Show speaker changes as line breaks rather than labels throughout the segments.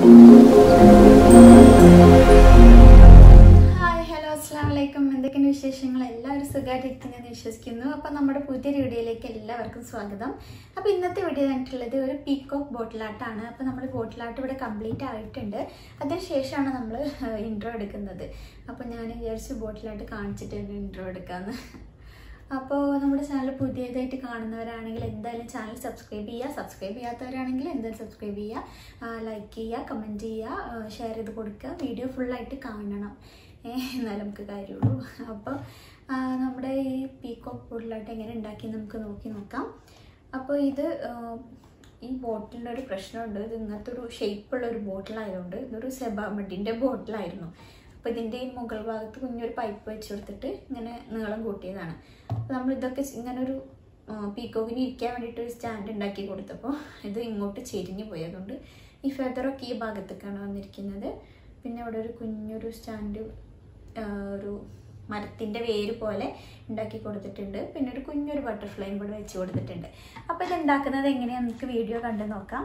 hi hello അസ്സാം വലൈക്കും എന്തൊക്കെയാണ് വിശേഷങ്ങൾ എല്ലാവരും സുഖമായിട്ടിരിക്കുന്നതെന്ന് വിശ്വസിക്കുന്നു അപ്പോൾ നമ്മുടെ പുതിയൊരു വീഡിയോയിലേക്ക് എല്ലാവർക്കും സ്വാഗതം അപ്പോൾ ഇന്നത്തെ വീഡിയോ കണ്ടിട്ടുള്ളത് ഒരു പീക്കോക്ക് ബോട്ടിലാട്ടാണ് അപ്പോൾ നമ്മൾ ബോട്ടിലാട്ട് ഇവിടെ കംപ്ലീറ്റ് ആയിട്ടുണ്ട് അതിനുശേഷമാണ് നമ്മൾ ഇൻട്രോ എടുക്കുന്നത് അപ്പോൾ ഞാൻ വിചാരിച്ചു ബോട്ടിലാട്ട് കാണിച്ചിട്ട് ഒരു ഇൻട്രോ എടുക്കാമെന്ന് അപ്പോൾ നമ്മുടെ ചാനൽ പുതിയതായിട്ട് കാണുന്നവരാണെങ്കിൽ എന്തായാലും ചാനൽ സബ്സ്ക്രൈബ് ചെയ്യുക സബ്സ്ക്രൈബ് ചെയ്യാത്തവരാണെങ്കിൽ എന്തായാലും സബ്സ്ക്രൈബ് ചെയ്യുക ലൈക്ക് ചെയ്യുക കമൻറ്റ് ചെയ്യുക ഷെയർ ചെയ്ത് കൊടുക്കുക വീഡിയോ ഫുള്ളായിട്ട് കാണണം ഏ, എന്നാലേ നമുക്ക് കാര്യമുള്ളൂ അപ്പോൾ ആ, നമ്മുടെ ഈ പീക്കോക്ക് ബോട്ടിലായിട്ട് എങ്ങനെ ഉണ്ടാക്കി നമുക്ക് നോക്കി നോക്കാം അപ്പോൾ ഇത് ആ, ഈ ബോട്ടിലിൻ്റെ ഒരു പ്രശ്നമുണ്ട് ഇത് ഇങ്ങനത്തെ ഒരു ഷേപ്പുള്ള ഒരു ബോട്ടിലായതുകൊണ്ട് ഇതൊരു സെബാമെഡിൻ്റെ ബോട്ടിലായിരുന്നു അപ്പോൾ ഇതിൻ്റെ ഈ മുകൾ ഭാഗത്ത് കുഞ്ഞൊരു പൈപ്പ് വെച്ച് കൊടുത്തിട്ട് ഇങ്ങനെ നീളം കൂട്ടിയതാണ് അപ്പോൾ നമ്മൾ ഇതൊക്കെ ഇങ്ങനെ ഒരു പീക്കോക്കിന് ഇരിക്കാൻ വേണ്ടിയിട്ട് ഒരു സ്റ്റാൻഡ് ഉണ്ടാക്കി കൊടുത്തപ്പോൾ ഇത് ഇങ്ങോട്ട് ചെരിഞ്ഞു പോയി അതുകൊണ്ട് ഈ ഫെദറൊക്കെ ഈ ഭാഗത്തേക്കാണ് വന്നിരിക്കുന്നത് പിന്നെ ഇവിടെ ഒരു കുഞ്ഞൊരു സ്റ്റാൻഡ് ഒരു മരത്തിൻ്റെ വേര് പോലെ ഉണ്ടാക്കി കൊടുത്തിട്ടുണ്ട് പിന്നെ ഒരു കുഞ്ഞൊരു ബട്ടർഫ്ലൈയും കൂടെ വെച്ച് കൊടുത്തിട്ടുണ്ട് അപ്പോൾ ഇത് ഉണ്ടാക്കുന്നത് എങ്ങനെയാണെന്ന് നമുക്ക് വീഡിയോ കണ്ടു നോക്കാം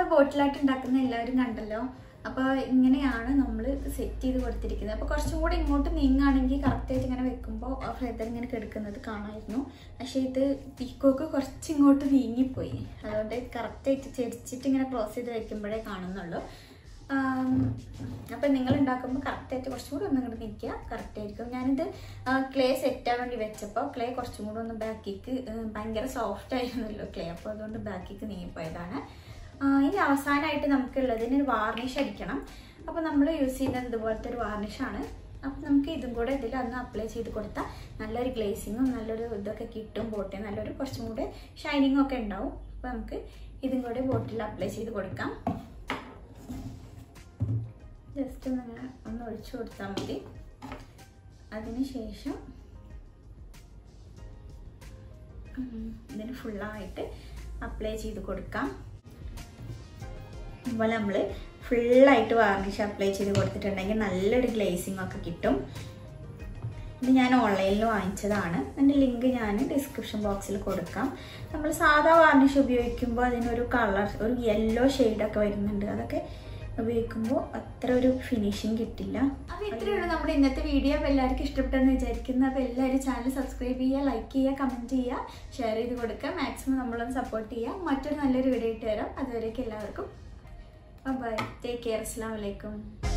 ബോട്ടിലായിട്ട് ഉണ്ടാക്കുന്ന എല്ലാവരും കണ്ടല്ലോ അപ്പോൾ ഇങ്ങനെയാണ് നമ്മൾ സെറ്റ് ചെയ്ത് കൊടുത്തിരിക്കുന്നത് അപ്പോൾ കുറച്ചും കൂടി ഇങ്ങോട്ട് നീങ്ങുകയാണെങ്കിൽ കറക്റ്റായിട്ട് ഇങ്ങനെ വെക്കുമ്പോൾ ആ ഫെദർ ഇങ്ങനെ കെടുക്കുന്നത് കാണാമായിരുന്നു പക്ഷേ ഇത് പീക്കോക്ക് കുറച്ച് ഇങ്ങോട്ട് നീങ്ങിപ്പോയി അതുകൊണ്ട് കറക്റ്റായിട്ട് ചെരിച്ചിട്ട് ഇങ്ങനെ ക്രോസ് ചെയ്ത് വെക്കുമ്പോഴേ കാണുന്നുള്ളൂ അപ്പം നിങ്ങൾ ഉണ്ടാക്കുമ്പോൾ കറക്റ്റായിട്ട് കുറച്ചും കൂടി ഒന്ന് ഇങ്ങോട്ട് നിൽക്കുക കറക്റ്റ് ആയിരിക്കും ഞാനിത് ക്ലേ സെറ്റാൻ വേണ്ടി വെച്ചപ്പോൾ ക്ലേ കുറച്ചും കൂടി ഒന്ന് ബാക്കിക്ക് ഭയങ്കര സോഫ്റ്റ് ആയിരുന്നല്ലോ ക്ലേ അപ്പോൾ അതുകൊണ്ട് ബാക്കിക്ക് നീങ്ങിപ്പോയതാണ് ആ, ഇനി അവസാനമായിട്ട് നമുക്കുള്ളത് ഇതിന് വാർണിഷ് അടിക്കണം അപ്പോൾ നമ്മൾ യൂസ് ചെയ്യുന്നത് ഇതുപോലത്തെ ഒരു വാർണിഷാണ് അപ്പം നമുക്ക് ഇതും കൂടെ ഇതിൽ അന്ന് അപ്ലൈ ചെയ്ത് കൊടുത്താൽ നല്ലൊരു ഗ്ലേസിങ്ങും നല്ലൊരു ഇതൊക്കെ കിട്ടും ബോട്ടിൽ നല്ലൊരു കുറച്ചും കൂടെ ഷൈനിങ്ങും ഒക്കെ ഉണ്ടാവും അപ്പോൾ നമുക്ക് ഇതും കൂടെ ബോട്ടിൽ അപ്ലൈ ചെയ്ത് കൊടുക്കാം ജസ്റ്റ് ഒന്ന് അങ്ങനെ ഒന്ന് ഒഴിച്ചു കൊടുത്താൽ മതി അതിനുശേഷം ഉം, ഇതിന് ഫുള്ളായിട്ട് അപ്ലൈ ചെയ്ത് കൊടുക്കാം അതുപോലെ നമ്മൾ ഫുള്ളായിട്ട് വാർണിഷ് അപ്ലൈ ചെയ്ത് കൊടുത്തിട്ടുണ്ടെങ്കിൽ നല്ലൊരു ഗ്ലേസിംഗ് ഒക്കെ കിട്ടും ഇത് ഞാൻ ഓൺലൈനിൽ വാങ്ങിച്ചതാണ് അതിൻ്റെ ലിങ്ക് ഞാൻ ഡിസ്ക്രിപ്ഷൻ ബോക്സിൽ കൊടുക്കാം നമ്മൾ സാധാ വാർണിഷ് ഉപയോഗിക്കുമ്പോൾ അതിനൊരു കളർ ഒരു യെല്ലോ ഷെയ്ഡൊക്കെ വരുന്നുണ്ട് അതൊക്കെ ഉപയോഗിക്കുമ്പോൾ അത്ര ഒരു ഫിനിഷിങ് കിട്ടില്ല അപ്പോൾ ഇത്രയേ ഉള്ളൂ നമ്മുടെ ഇന്നത്തെ വീഡിയോ അപ്പോൾ എല്ലാവർക്കും ഇഷ്ടപ്പെട്ടെന്ന് വിചാരിക്കുന്നു അപ്പോൾ എല്ലാവരും ചാനൽ സബ്സ്ക്രൈബ് ചെയ്യുക ലൈക്ക് ചെയ്യുക കമൻറ്റ് ചെയ്യുക ഷെയർ ചെയ്ത് കൊടുക്കുക മാക്സിമം നമ്മളൊന്ന് സപ്പോർട്ട് ചെയ്യുക മറ്റൊരു നല്ലൊരു വീഡിയോ ഇട്ട് തരാം അതുവരേക്കും എല്ലാവർക്കും ബൈ ടേക്ക് കെയർ അസ്സാം വലൈക്കും